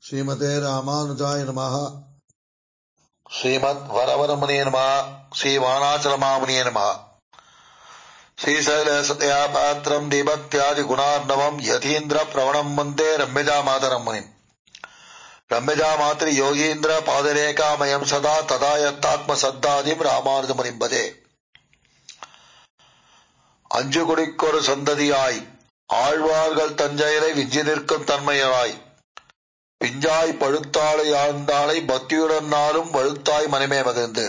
ஸ்ரீமதே ராமானுஜாய நமः ஸ்ரீமத் வரவரமுனிய நம ஸ்ரீ வானாச்சலமாமுனிய நம ஸ்ரீசைலசதயா பாத்திரம் தீபக்தியாதி குணார்ணவம் யதீந்திர பிரவணம் வந்தே ரம்யஜா மாதரம் முனிம் ரம்யஜா மாத்திரி யோகீந்திர பாதரேகாமயம் சதா ததா யத்தாத்ம சத்தாதிம் ராமானுஜ முனிம்பதே அஞ்சு குடிக்கொரு சந்ததியாய் ஆழ்வார்கள் தஞ்சையரை விஞ்சி நிற்கும் தன்மையராய் பிஞ்சாய் பழுத்தாளை ஆழ்ந்தாளை பக்தியுடன் நாளும் வழுத்தாய் மனமே மகிழ்ந்து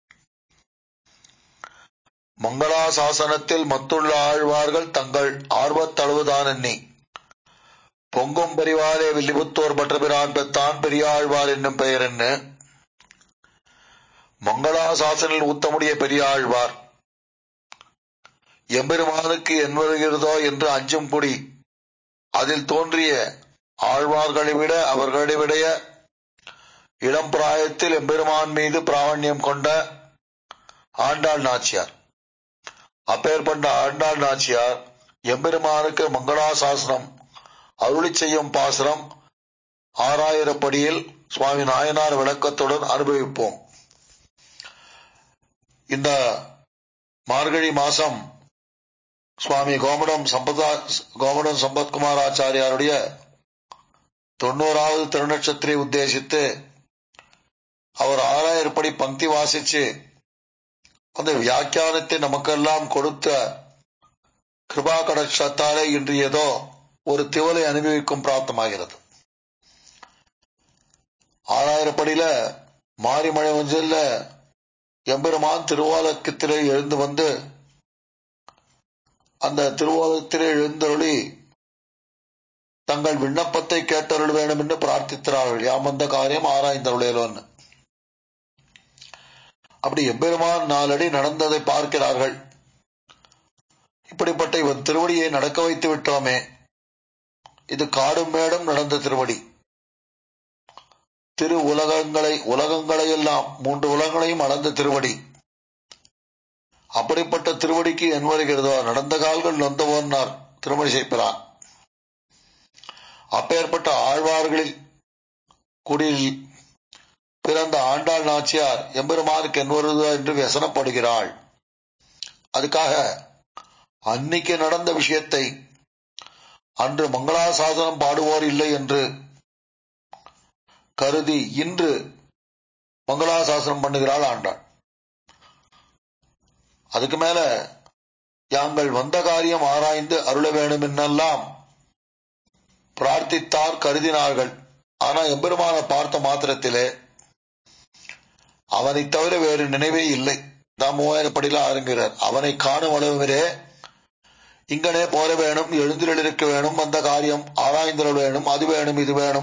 மங்களாசாசனத்தில் மத்துள்ள ஆழ்வார்கள் தங்கள் ஆர்வத்தளவுதான் எண்ணி பொங்கும் பெரிவாரே வில்லிபுத்தோர் பற்றபிரான் பெத்தான் பெரியாழ்வார் என்னும் பெயர் என்ன மங்களாசாசனில் ஊத்தமுடிய பெரியாழ்வார் எம்பெருமானுக்கு என் வருகிறதோ என்று அஞ்சும் குடி அதில் தோன்றிய ஆழ்வார்களை விட அவர்களை விடைய இளம் பிராயத்தில் எம்பெருமான் மீது பிராவண்யம் கொண்ட ஆண்டாள் நாச்சியார் அப்பேற்பட்ட ஆண்டாள் நாச்சியார் எம்பெருமானுக்கு மங்களாசாசனம் அருளி செய்யும் பாசுரம் ஆறாயிரப்படியில் சுவாமி நாயனார் விளக்கத்துடன் அனுபவிப்போம் இந்த மார்கழி மாசம் சுவாமி கோமடம் சம்பதா கோமடம் சம்பத்குமார் ஆச்சாரியாருடைய தொண்ணூறாவது திருநட்சத்திரை உத்தேசித்து அவர் ஆறாயிரப்படி பங்கி வாசிச்சு அந்த வியாக்கியானத்தை நமக்கெல்லாம் கொடுத்த கிருபா கடற்சத்தாலே இன்று ஏதோ ஒரு திவலை அனுபவிக்கும் பிராப்தமாகிறது ஆறாயிரப்படியில மாரிமழை மஞ்சள்ல எம்பெருமான் திருவாலக்கத்திலே எழுந்து வந்து அந்த திருவாலத்திலே எழுந்தருளி தங்கள் விண்ணப்பத்தை கேட்டருள் வேண்டும் என்று பிரார்த்தித்தார்கள் யாம் வந்த காரியம் ஆராய்ந்தருளேலோன்னு அப்படி எம்பெருமான் நாலடி நடந்ததை பார்க்கிறார்கள் இப்படிப்பட்ட இவன் திருவடியை நடக்க வைத்து விட்டோமே இது காடும் மேடும் நடந்த திருவடி திரு உலகங்களை உலகங்களை எல்லாம் மூன்று உலகங்களையும் அளந்த திருவடி அப்படிப்பட்ட திருவடிக்கு என் வருகிறதோ நடந்த கால்கள் நொந்தவோன்னார் திருமணி செய்கிறான் அப்பேற்பட்ட ஆழ்வார்களில் குடியில் பிறந்த ஆண்டாள் நாச்சியார் எம்பெருமானுக்கு என் வருதோ என்று व्यசனப்படுகிறாள் அதுக்காக அன்னைக்கு நடந்த விஷயத்தை அன்று மங்களாசாசனம் பாடுவோர் இல்லை என்று கருதி இன்று மங்களாசாசனம் பண்ணுகிறாள் ஆண்டாள் அதுக்கு மேல யாங்கள் வந்த காரியம் ஆராய்ந்து அருள வேண்டும் என்னெல்லாம் பிரார்த்தித்தார் கருதினார்கள் ஆனா எம்பெருமான பார்த்த மாத்திரத்திலே அவனை தவிர வேறு நினைவே இல்லை தான் மூவாயிரப்படியில் ஆருங்கிறார் அவனை காணும் அளவிலே இங்கனே போர வேணும் எழுந்திருக்க வேணும் அந்த காரியம் ஆராய்ந்திர வேணும் அது வேணும் இது வேணும்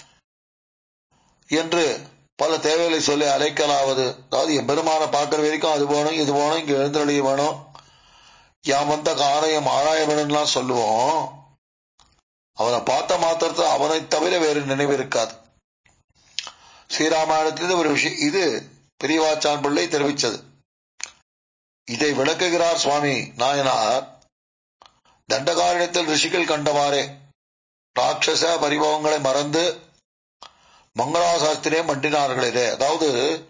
என்று பல தேவைகளை சொல்லி அழைக்கலாவது அதாவது எம்பெருமான பார்க்கிற வரைக்கும் அது வேணும் இது வேணும் இங்க எழுந்தருளி வேணும் யாம் வந்த காரியம் ஆராய வேணும்லாம் சொல்லுவோம் அவனை பார்த்த மாத்திரத்தை அவனை தவிர வேறு நினைவு இருக்காது ஸ்ரீராமாயணத்தில் ஒரு விஷயம் இது பெரியவாச்சான் பிள்ளை தெரிவித்தது இதை விளக்குகிறார் சுவாமி நாயனார் தண்டகாரண்யத்தில் ரிஷிகள் கண்டவாறே ராட்சச பரிபவங்களை மறந்து மங்களாசாஸ்திரே மண்டினார்களே அதாவது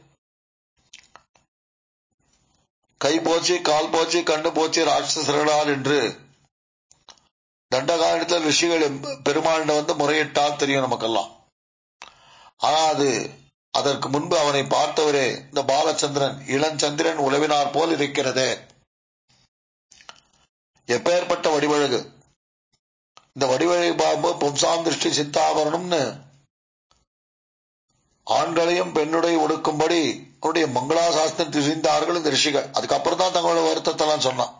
கை போச்சு கால் போச்சு கண்ணு போச்சு ராட்சசர்களால் என்று தண்டகாரண்யத்தில் ரிஷிகள் பெருமாளிடம் வந்து முறையிட்டால் தெரியும் நமக்கெல்லாம் ஆனா அது அதற்கு முன்பு அவனை பார்த்தவரே இந்த பாலச்சந்திரன் இளஞ்சந்திரன் உழவினார் போல் இருக்கிறதே எப்பேற்பட்ட வடிவழகு இந்த வடிவழகு பார்க்கும்போது பும்சாம் திருஷ்டி சித்தாபரணம்னு ஆண்களையும் பெண்ணுடைய ஒடுக்கும்படி அவருடைய மங்களாசாஸ்திரம் திரிந்தார்கள் இந்த ரிஷிகள் அதுக்கப்புறம் தான் தங்களோட வருத்தத்தெல்லாம் சொன்னான்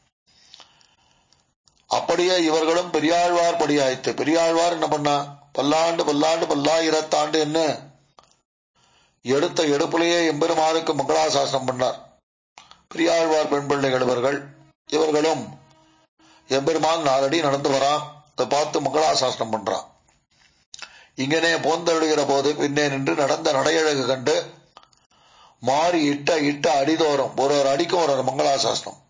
அப்படியே இவர்களும் பெரியாழ்வார் படியாயித்து பெரியாழ்வார் என்ன பண்ணா பல்லாண்டு பல்லாண்டு பல்லாயிரத்தாண்டு என்ன எடுத்த எடுப்பிலேயே எம்பெருமானுக்கு மங்களாசாசனம் பண்ணார் பெரியாழ்வார் பெண் பிள்ளைகள் இவர்கள் இவர்களும் எம்பெருமான் நாலடி நடந்து வரான் அதை பார்த்து மங்களாசாசனம் பண்றான் இங்கனே போந்தழுகிற போது பின்னே நின்று நடந்த நடையழகு கண்டு மாறி இட்ட இட்ட அடிதோறும் ஒரு ஒரு அடிக்கும் ஒரு ஒரு மங்களாசாசனம்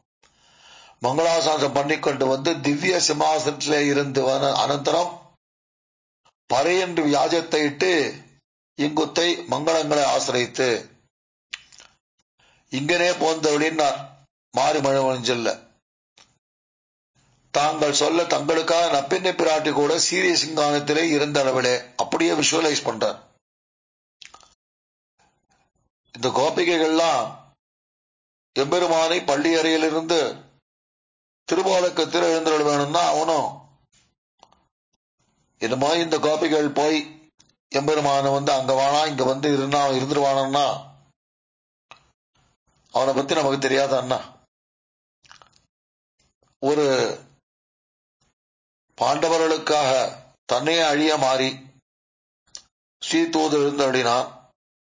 மங்களாசாசனம் பண்ணிக்கொண்டு வந்து திவ்ய சிம்மாசனத்திலே இருந்து அனந்தரம் பறை என்று வியாஜத்தை இட்டு இங்குத்தை மங்களங்களை ஆசிரித்து இங்கனே போந்தவளின்னார் மாறி மழவஞ்சல்ல தாங்கள் சொல்ல தங்களுக்காக நப்பின்னை பிராட்டி கூட சீரிய சிங்கானத்திலே இருந்த அளவிலே அப்படியே விஷுவலைஸ் பண்றார் இந்த கோபிகைகள்லாம் எம்பெருமானை பள்ளி அறையிலிருந்து திருபாலக்கத்தில் எழுந்தருள் வேணும்னா அவனும் என்னமோ இந்த கோபிகள் போய் எம்பெருமான வந்து அங்க வானா இங்க வந்து இருந்தா இருந்துருவானா அவனை பத்தி நமக்கு தெரியாத அண்ணா ஒரு பாண்டவர்களுக்காக தன்னையே அழிய மாறி ஸ்ரீ தூது எழுந்தருளினான்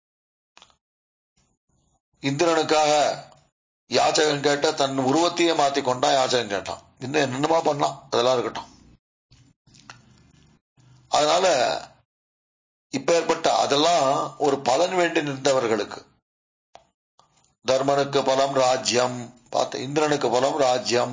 இந்திரனுக்காக யாச்சகன் கேட்ட தன் உருவத்தையே மாத்தி கொண்டா யாச்சகன் கேட்டான் இன்னும் என்னென்னமா பண்ணான் அதெல்லாம் இருக்கட்டும் அதனால இப்ப ஏற்பட்ட அதெல்லாம் ஒரு பலன் வேண்டி நின்றவர்களுக்கு தர்மனுக்கு பலம் ராஜ்யம் பார்த்த இந்திரனுக்கு பலம் ராஜ்யம்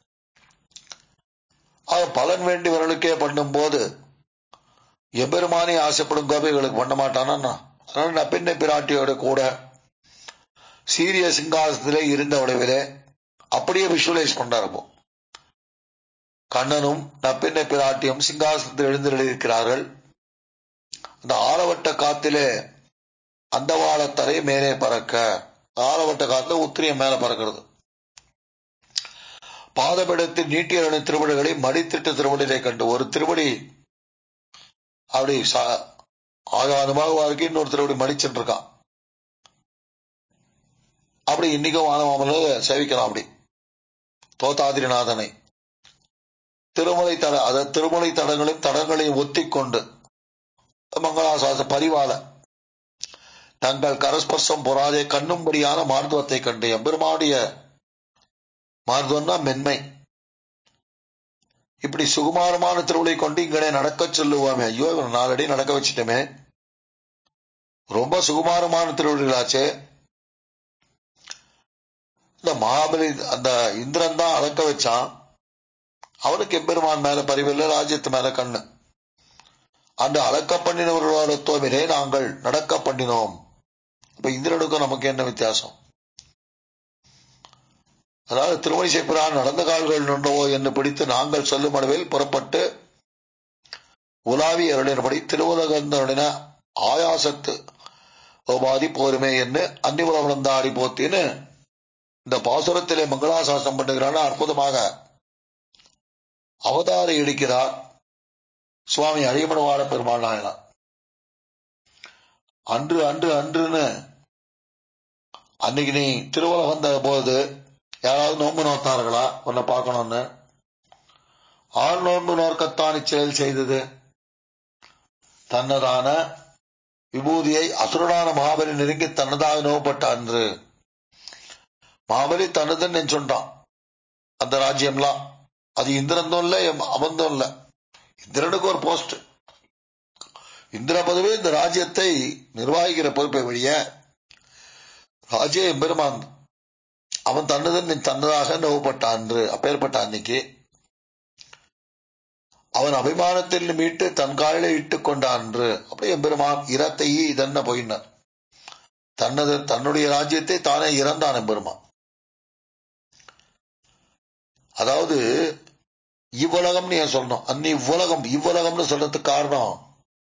ஆக பலன் வேண்டியவர்களுக்கே பண்ணும்போது எபெருமானி ஆசைப்படும் கோபிகளுக்கு பண்ண மாட்டானா அதனால நப்பின்னை பிராட்டியோட கூட சீரிய சிங்காசனத்திலே இருந்த உடவிலே அப்படியே விஷுவலைஸ் பண்றாரு இப்போ கண்ணனும் நப்பின்னை பிராட்டியும் சிங்காசனத்தில் எழுந்திருக்கிறார்கள் அந்த ஆலவட்ட காத்திலே அந்த வாழத்தரை மேலே பறக்க ஆலவட்ட காத்துல உத்திரியம் மேல பறக்கிறது பாதபிடத்தில் நீட்டியரணி திருவடிகளை மடித்திட்ட திருவடிகளை கண்டு ஒரு திருவடி அப்படி ஆகாதமாக வாழ்க்கை இன்னொரு திருவடி மடிச்சுட்டு இருக்கான் அப்படி இன்னைக்கும் வானமாமல சேவிக்கலாம் அப்படி தோத்தாதிரிநாதனை திருமலை தட அத திருமலை தடங்களையும் தடங்களையும் ஒத்திக்கொண்டு மங்களாசாச பரிவால தங்கள் கரஸ்பர்சம் பொறாதே கண்ணும்படியான மார்துவத்தை கண்டு எம்பெருமானுடைய மார்துவம்னா மென்மை இப்படி சுகுமாரமான திருவிழை கொண்டு இங்கனே நடக்க சொல்லுவோமே ஐயோ இவன் நாலடி நடக்க வச்சுட்டோமே ரொம்ப சுகுமாரமான திருவிழைகளாச்சே இந்த மகாபலி அந்த இந்திரன் தான் அளக்க வச்சான் அவனுக்கு எம்பெருமான் மேல பரிவில்லை ராஜ்யத்து மேல கண்ணு அந்த அளக்க பண்ணினவர்களோட தோமிலே நாங்கள் நடக்க பண்ணினோம் இப்ப இந்திரனுக்கும் நமக்கு என்ன வித்தியாசம் அதாவது திருமணி செய்கிறான் நடந்த கால்கள் நின்றவோ என்று பிடித்து நாங்கள் சொல்லும் அளவில் புறப்பட்டு உலாவி அருளினபடி திருவுலகந்தருளின ஆயாசத்து உபாதி போருமே என்று அன்னிபுரம் போத்தின்னு இந்த பாசுரத்திலே மங்களாசாசனம் பண்ணுகிறான அற்புதமாக அவதாரம் எடுக்கிறார் சுவாமி அழியமனவாட பெருமாள் நாயனார் அன்று அன்று அன்றுன்னு அன்னைக்கு நீ திருவலம் வந்த போது யாராவது நோன்பு நோத்தார்களா உன்னை பார்க்கணும்னு ஆள் நோன்பு நோக்கத்தான் இச்செயல் செய்தது தன்னதான விபூதியை அசுரனான மகாபலி நெருங்கி தன்னதாக நோவப்பட்ட அன்று மகாபலி தன்னதுன்னு சொன்னான் அந்த ராஜ்யம்லாம் அது இந்திரந்தும் இல்ல அமர்ந்தும் இல்ல இந்திரனுக்கு ஒரு போஸ்ட் இந்திர பதவி இந்த ராஜ்யத்தை நிர்வாகிக்கிற பொறுப்பை வழிய ராஜ்ய எம்பெருமான் அவன் தன்னதன் தன்னதாக நோவப்பட்ட அன்று அப்பேற்பட்ட அன்னைக்கு அவன் அபிமானத்தில் மீட்டு தன் காலில இட்டுக் கொண்ட அன்று அப்படி எம்பெருமான் இரத்தையே இதென்ன போயினார் தன்னது தன்னுடைய ராஜ்யத்தை தானே இறந்தான் எம்பெருமான் அதாவது இவ்வுலகம்னு ஏன் சொல்லணும் அன்னி இவ்வுலகம் இவ்வுலகம்னு சொல்றதுக்கு காரணம்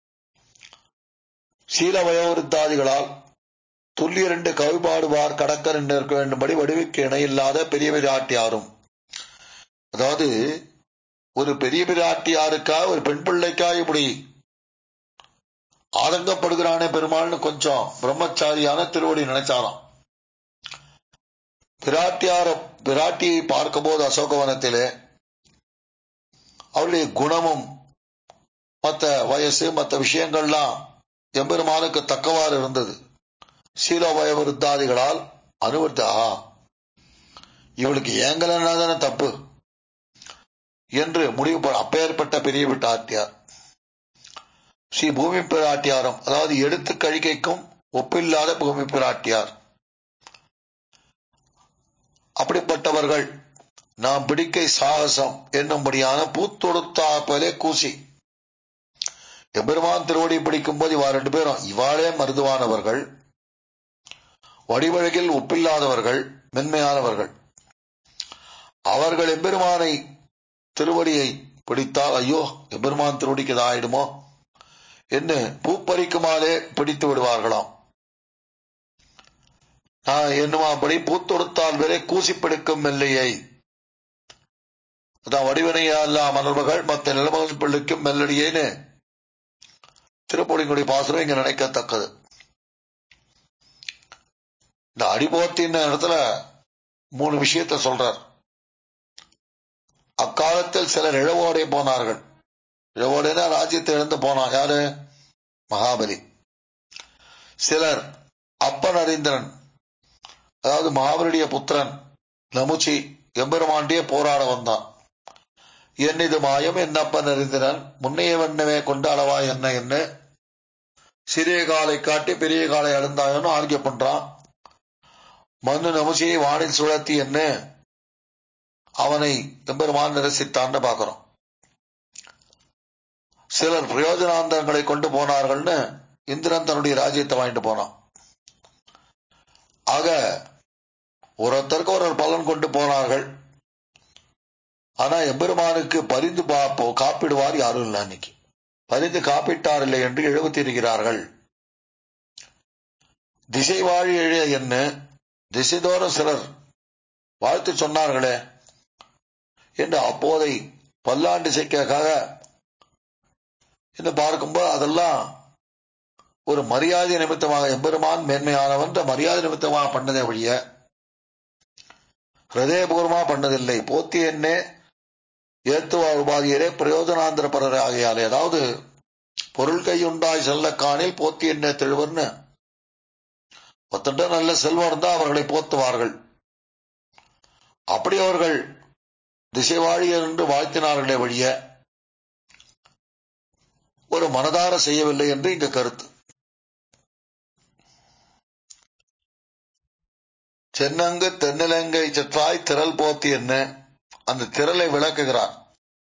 சீல வயோவிருத்தாதிகளால் துல்லிய ரெண்டு கவிபாடுவார் கடக்கர் என்று இருக்க வேண்டும்படி வடிவுக்கு இணையில்லாத பெரிய பிராட்டியாரும் அதாவது ஒரு பெரிய பிராட்டியாருக்கா ஒரு பெண் பிள்ளைக்கா இப்படி ஆதங்கப்படுகிறானே பெருமாள்னு கொஞ்சம் பிரம்மச்சாரியான திருவடி நினைச்சாராம் பிராட்டியார பிராட்டியை பார்க்கும்போது அசோகவனத்திலே அவருடைய குணமும் மற்ற வயசு மற்ற விஷயங்கள்லாம் எம்பெருமானுக்கு தக்கவாறு இருந்தது சீலோபய விருத்தாதிகளால் அனுவர்த்தா இவளுக்கு ஏங்கலன்னா தானே தப்பு என்று முடிவு அப்பேற்பட்ட பெரிய விட்டாட்டியார் ஸ்ரீ பூமி பிராட்டியாரம் அதாவது எடுத்து கழிக்கைக்கும் ஒப்பில்லாத பூமி பிராட்டியார் அப்படிப்பட்டவர்கள் நாம் பிடிக்கை சாகசம் என்னும்படியான பூத்தொடுத்தா போலே கூசி எம்பெருமான் திருவடி பிடிக்கும் போது இவா ரெண்டு பேரும் இவாளே மருதுவானவர்கள் வடிவழகில் ஒப்பில்லாதவர்கள் மென்மையானவர்கள் அவர்கள் எம்பெருமானை திருவடியை பிடித்தால் ஐயோ எம்பெருமான் திருவடிக்கு இதாயிடுமோ என்று பூப்பறிக்குமாலே பிடித்து விடுவார்களாம் நான் என்னுமாபடி பூத்தொடுத்தால் வரை கூசி பிடிக்கும் மெல்லையை அதான் வடிவனையா அல்லா மலர்மகள் மற்ற நிலமகள் பிள்ளைக்கும் மெல்லடியேன்னு திருப்பொடிங்குடி பாசுரம் இங்க நினைக்கத்தக்கது இந்த அடிபோத்தின் இடத்துல மூணு விஷயத்த சொல்றார் அக்காலத்தில் சிலர் இழவோடே போனார்கள் இழவோடேனா ராஜ்யத்தை இழந்து போனான் யாரு மகாபலி சிலர் அப்பன் அறிந்தரன் அதாவது மகாபலியுடைய புத்திரன் நமுச்சி எம்பெருமாண்டியே போராட வந்தான் என்னிது மாயம் என்னப்பன் அறிந்தனன் முன்னைய வண்ணமே கொண்டு அளவா என்ன என்ன சிறிய காலை காட்டி பெரிய காலை அழுந்தாயோன்னு ஆர்கிய பண்றான் மண்ணு நமுசியை வானில் சுழத்தி என்ன அவனை எம்பெருமான் நிரசித்தான்னு பாக்குறோம் சிலர் பிரயோஜனாந்தரங்களை கொண்டு போனார்கள்னு இந்திரன் தன்னுடைய ராஜ்யத்தை வாங்கிட்டு போனான் ஆக ஒருத்தருக்கு ஒரு பலன் கொண்டு போனார்கள் ஆனா எம்பெருமானுக்கு பரிந்து பார்ப்போ காப்பிடுவார் யாரும் இல்லை அன்னைக்கு பரிந்து காப்பிட்டார் இல்லை என்று எழுபத்தி இருக்கிறார்கள் திசை வாழி எழிய என்ன திசைதோறும் சிலர் வாழ்த்து சொன்னார்களே என்று அப்போதை பல்லாண்டு இசைக்காக என்று பார்க்கும்போது அதெல்லாம் ஒரு மரியாதை நிமித்தமாக எம்பெருமான் மேன்மையானவன் மரியாதை நிமித்தமாக பண்ணதே வழிய ஹிருதயபூர்வமா பண்ணதில்லை போத்தி என்னே ஏத்துவா உபாதியரே பிரயோஜனாந்திர பரர் ஆகையாலே அதாவது பொருள் கையுண்டாய் செல்ல காணில் போத்தி என்ன தெழுவர்னு ஒத்தட்ட நல்ல செல்வம் இருந்தா அவர்களை போத்துவார்கள் அப்படி அவர்கள் திசைவாழியர் என்று வாழ்த்தினார்களே வழிய ஒரு மனதார செய்யவில்லை என்று இங்க கருத்து சென்னங்கு தென்னிலங்கை சற்றாய் திரள் போத்தி என்ன அந்த திரளை விளக்குகிறார்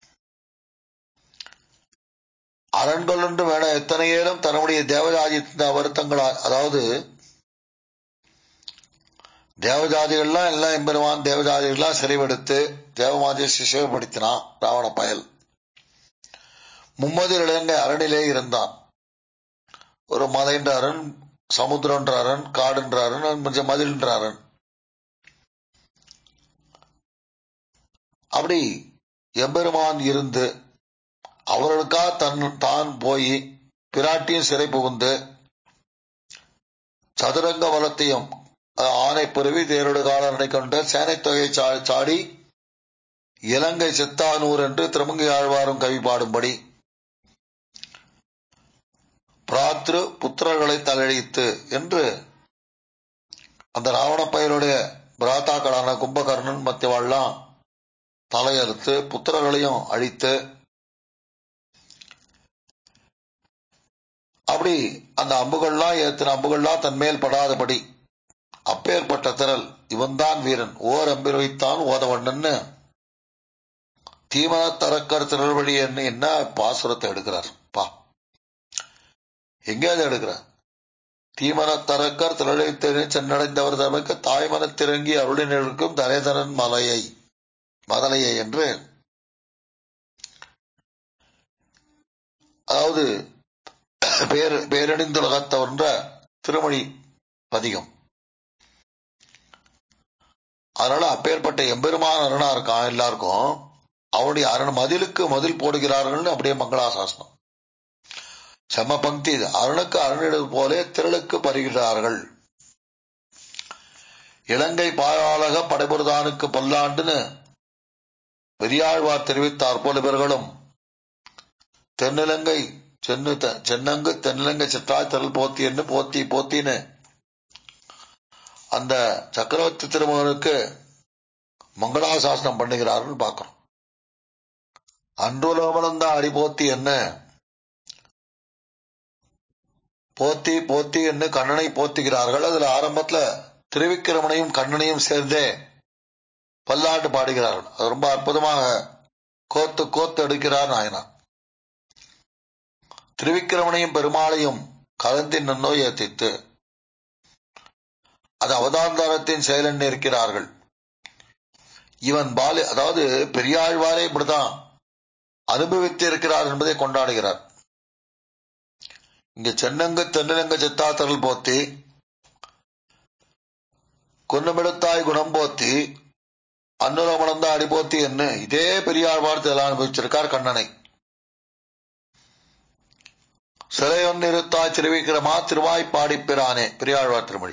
அரண்கள் என்று வேண எத்தனை ஏலும் தன்னுடைய தேவஜாதி வருத்தங்களால் அதாவது தேவஜாதிகள்லாம் எல்லாம் எம்பெருமான் தேவஜாதிகள்லாம் சிறைவெடுத்து தேவமாதியை சிசுவப்படுத்தினான் ராவண பயல் மும்மது இளைஞ அரணிலே இருந்தான் ஒரு மலைன்ற அரண் சமுத்திரன்ற அரண் காடுன்ற அரண் மதில்ன்ற அரண் அப்படி எம்பெருமான் இருந்து அவர்களுக்கா தன் தான் போய் பிராட்டியும் சிறை புகுந்து சதுரங்க வளத்தையும் ஆனை பிறவி தேரோடு காலனை கொண்ட சேனை தொகை சாடி இலங்கை சித்தானூர் என்று திருமங்கை ஆழ்வாரும் கவி பாடும்படி பிராத்ரு புத்திரர்களை தலையழித்து என்று அந்த ராவண பயிலுடைய பிராத்தாக்களான கும்பகர்ணன் மத்தியவாள்லாம் தலையறுத்து புத்திரர்களையும் அழித்து அப்படி அந்த அம்புகள்லாம் ஏத்தின அம்புகள்லாம் தன் மேல் படாதபடி அப்பேற்பட்ட திரள் இவன்தான் வீரன் ஓர் அம்பில் வைத்தான் ஓதவண்ணன்னு தீமன தரக்கர் திரள்வழி என்ன என்ன பாசுரத்தை எடுக்கிறார் பா எங்க அதை எடுக்கிறார் தீமன தரக்கர் திரளை சென்னடைந்தவர் தமக்கு தாய்மனத்திறங்கி அருளினருக்கும் தரைதரன் மலையை மதலையை என்று அதாவது பேர் பேரணிந்துலகத்தவன்ற திருமொழி பதிகம் அதனால அப்பேற்பட்ட எம்பெருமான அருணா இருக்கான் எல்லாருக்கும் அவனுடைய அரண் மதிலுக்கு மதில் போடுகிறார்கள் அப்படியே மங்களாசாசனம் செம்ம பங்கி இது அருணுக்கு அருணிடு போலே திரளுக்கு பருகிறார்கள் இலங்கை பாயாளக படைபுரதானுக்கு பல்லாண்டுன்னு பெரியாழ்வார் தெரிவித்தார் போல இவர்களும் தென்னிலங்கை சென்னு சென்னங்கு தென்னிலங்கை சிற்றாய் திரள் போத்தி என்று போத்தி போத்தின்னு அந்த சக்கரவர்த்தி திருமகனுக்கு மங்களாசாசனம் பண்ணுகிறார்கள் பார்க்கிறோம் அன்றுலகமலந்த அடி போத்தி என்ன போத்தி போத்தி என்று கண்ணனை போத்துகிறார்கள் அதுல ஆரம்பத்துல திருவிக்கிரமனையும் கண்ணனையும் சேர்ந்தே பல்லாண்டு பாடுகிறார்கள் அது ரொம்ப அற்புதமாக கோத்து கோத்து எடுக்கிறார் நாயனா திருவிக்கிரமனையும் பெருமாளையும் கலந்து நன்னோ ஏத்தித்து அது அவதாந்தாரத்தின் செயலன் இருக்கிறார்கள் இவன் பாலி அதாவது பெரியாழ்வாரே இப்படிதான் அனுபவித்து இருக்கிறார் என்பதை கொண்டாடுகிறார் இங்க சென்னங்க தென்னங்க சித்தாத்தரல் போத்தி குன்னமிடத்தாய் குணம் போத்தி அன்னுரமணந்த அடிபோத்தி என்று இதே பெரியாழ்வார் இதெல்லாம் அனுபவிச்சிருக்கார் கண்ணனை சிறையொன் இருத்தாய் திருவிக்கிரமா திருவாய்ப்பாடி பிரானே பெரியாழ்வார் திருமொழி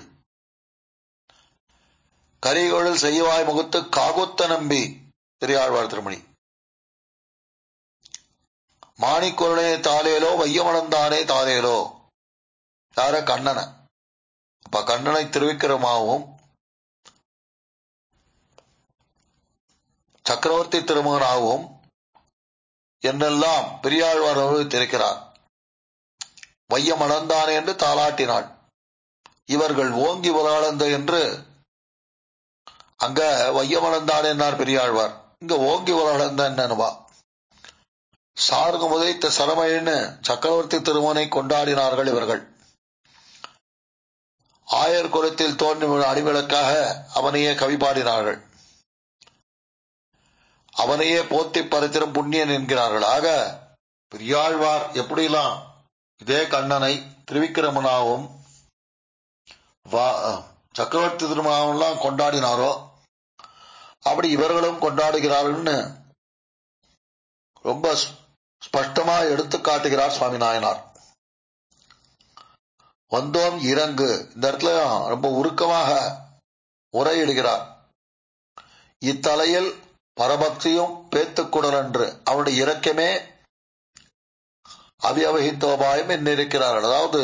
கரிகொழில் செய்வாய் முகத்து காகுத்த நம்பி பெரியாழ்வார் திருமொழி மாணிக்குரனே தாலேலோ வையமணந்தானே தாலேலோ யார கண்ணன அப்ப கண்ணனை திருவிக்கிரமாவும் சக்கரவர்த்தி திருமகனாகவும் என்னெல்லாம் பெரியாழ்வார் அனுபவித்திருக்கிறார் வையம் அளந்தானே என்று தாளாட்டினாள் இவர்கள் ஓங்கி உலகளந்த என்று அங்க வையமளந்தானே என்னார் பெரியாழ்வார் இங்க ஓங்கி உலகளந்த என்னவா சார்கு முதைத்த சரமைன்னு சக்கரவர்த்தி திருமனை கொண்டாடினார்கள் இவர்கள் ஆயர் குலத்தில் தோன்றும் அடிவிளக்காக அவனையே கவி பாடினார்கள் அவனையே போத்தி பறித்திரும் புண்ணியன் என்கிறார்கள் ஆக பெரியாழ்வார் எப்படிலாம் இதே கண்ணனை திருவிக்கிரமனாவும் சக்கரவர்த்தி திருமணம் கொண்டாடினாரோ அப்படி இவர்களும் கொண்டாடுகிறார்கள்னு ரொம்ப ஸ்பஷ்டமா எடுத்து காட்டுகிறார் சுவாமி நாயனார் வந்தோம் இறங்கு இந்த இடத்துல ரொம்ப உருக்கமாக உரையிடுகிறார் இத்தலையில் பரபக்தியும் பேத்துக்குடல் என்று அவனுடைய இறக்கமே அவியவகித்தோபாயம் என்ன இருக்கிறார்கள் அதாவது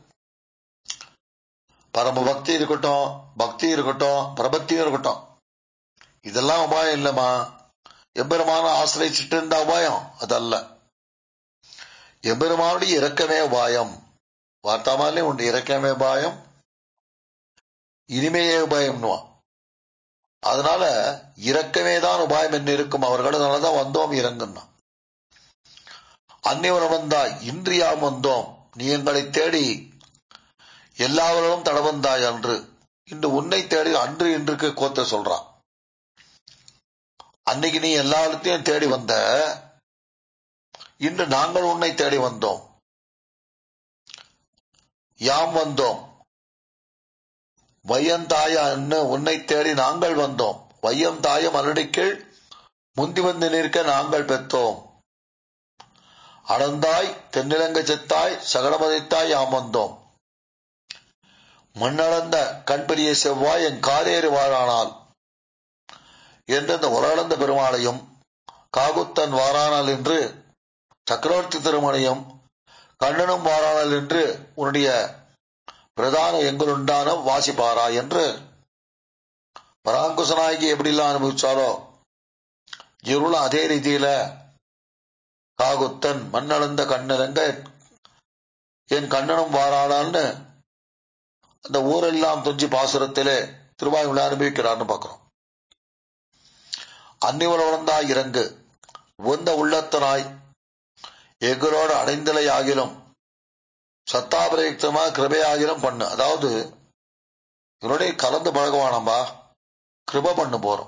பரம பக்தி இருக்கட்டும் பக்தி இருக்கட்டும் பிரபத்தியும் இருக்கட்டும் இதெல்லாம் உபாயம் இல்லைம்மா எம்பெருமான ஆசிரியச்சிட்டு இருந்த உபாயம் அதல்ல எம்பெருமானுடைய இறக்கமே உபாயம் வார்த்தாமாலே உண்டு இறக்கமே உபாயம் இனிமையே உபாயம்னுவான் அதனால இறக்கமே தான் உபாயம் என்ன இருக்கும் அவர்கள் அதனாலதான் வந்தோம் இறங்குன்னா அன்னிவரம் வந்தாய் இன்றியாம் வந்தோம் நீ எங்களை தேடி எல்லாவரும் தடவந்தாய் அன்று இன்று உன்னை தேடி அன்று இன்றுக்கு கோத்த சொல்றான் அன்னைக்கு நீ எல்லாத்தையும் தேடி வந்த இன்று நாங்கள் உன்னை தேடி வந்தோம் யாம் வந்தோம் வையம் தாயா உன்னை தேடி நாங்கள் வந்தோம் வையம் தாய மலடிக்கீழ் முந்தி வந்து நிற்க நாங்கள் பெற்றோம் அடந்தாய் தென்னிலங்க செத்தாய் சகடமதித்தாய் யாம் வந்தோம் மண்ணளந்த கண்பெரிய செவ்வாய் என் காதேறு வாழானால் என்று இந்த உலகளந்த பெருமாளையும் காகுத்தன் வாரானால் என்று சக்கரவர்த்தி திருமணையும் கண்ணனும் வாரானால் என்று உன்னுடைய பிரதான எங்களுண்டான வாசிப்பாரா என்று பராங்குசநாயகி எப்படிலாம் அனுபவிச்சாரோ இருளும் அதே ரீதியில காகுத்தன் மண்ணளந்த கண்ணரங்க என் கண்ணனும் வாரானான்னு அந்த ஊரெல்லாம் துஞ்சி பாசுரத்திலே திருவாயுள்ள அனுபவிக்கிறார்னு பார்க்கிறோம் அன்னிவர வளர்ந்தாய் இறங்கு உந்த உள்ளத்தனாய் எங்களோட அடைந்தலை ஆகிலும் சத்தாபிரயுக்தமா கிருபையாகிலும் பண்ணு அதாவது இவருடைய கலந்து பழகுவானம்பா கிருப பண்ணு போறோம்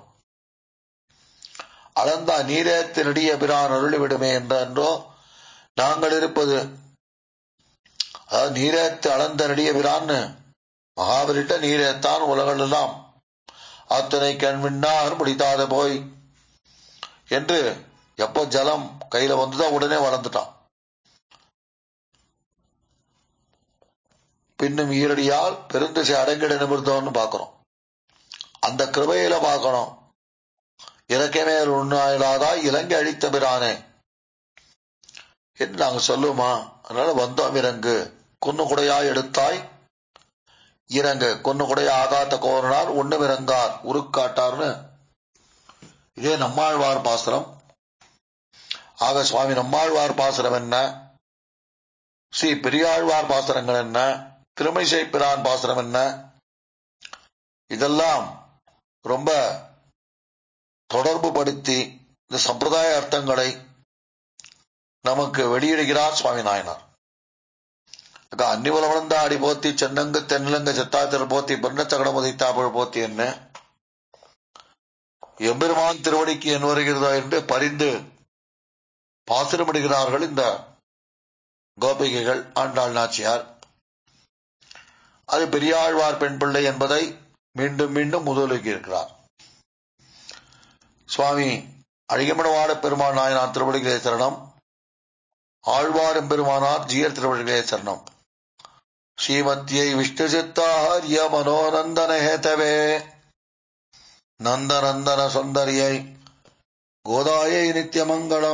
அளந்தா நீரேத்தினடிய பிரான் அருளி விடுமே என்றோ நாங்கள் இருப்பது அதாவது நீரேத்து அளந்த நடிய பிரான்னு மகாபலிட்ட நீரேத்தான் உலகள் எல்லாம் அத்தனை கண்விண்ணார் முடித்தாத போய் என்று எப்போ ஜலம் கையில வந்துதான் உடனே வளர்ந்துட்டான் பின்னும் ஈரடியால் பெருந்திசை அடங்கிட நிமிர்ந்தோன்னு பார்க்கிறோம் அந்த கிருபையில பார்க்கணும் இறக்கமே உண்ணாயிலாதா இலங்கை அழித்த பிரானே என்று நாங்க சொல்லுவோமா அதனால வந்தோம் இறங்கு கொன்னு குடையாய் எடுத்தாய் இறங்கு கொன்னு குடைய ஆகாத்த கோரனார் ஒண்ணும் இறங்கார் உருக்காட்டார்னு இதே நம்மாழ்வார் பாசுரம் ஆக சுவாமி நம்மாழ்வார் பாசுரம் என்ன ஸ்ரீ பெரியாழ்வார் பாசுரங்கள் என்ன திருமைசை பிரான் பாசுரம் என்ன இதெல்லாம் ரொம்ப தொடர்பு படுத்தி இந்த சம்பிரதாய அர்த்தங்களை நமக்கு வெளியிடுகிறார் சுவாமி நாயனார் அக்கா அன்னிவல வளர்ந்த அடி போத்தி சென்னங்கு தென்னலங்க செத்தாத்திர போத்தி பெண்ணச்சகடம் உதைத்தாப்பழ போத்தி என்ன எம்பெருமான் திருவடிக்கு என் வருகிறதா என்று பரிந்து பாசுரமிடுகிறார்கள் இந்த கோபிகைகள் ஆண்டாள் நாச்சியார் அது பெரியாழ்வார் பெண் பிள்ளை என்பதை மீண்டும் மீண்டும் முதலுக்கி இருக்கிறார் சுவாமி அழகமனவாட பெருமாள் நாயனார் திருவடிகளே சரணம் ஆழ்வார் எம்பெருமானார் ஜீயர் திருவடிகளே சரணம் ஸ்ரீமத்தியை விஷ்ணு சித்தாரிய மனோநந்தன ஹேதவே நந்தநந்தன சுந்தரியை கோதாயை நித்தியமங்கலம்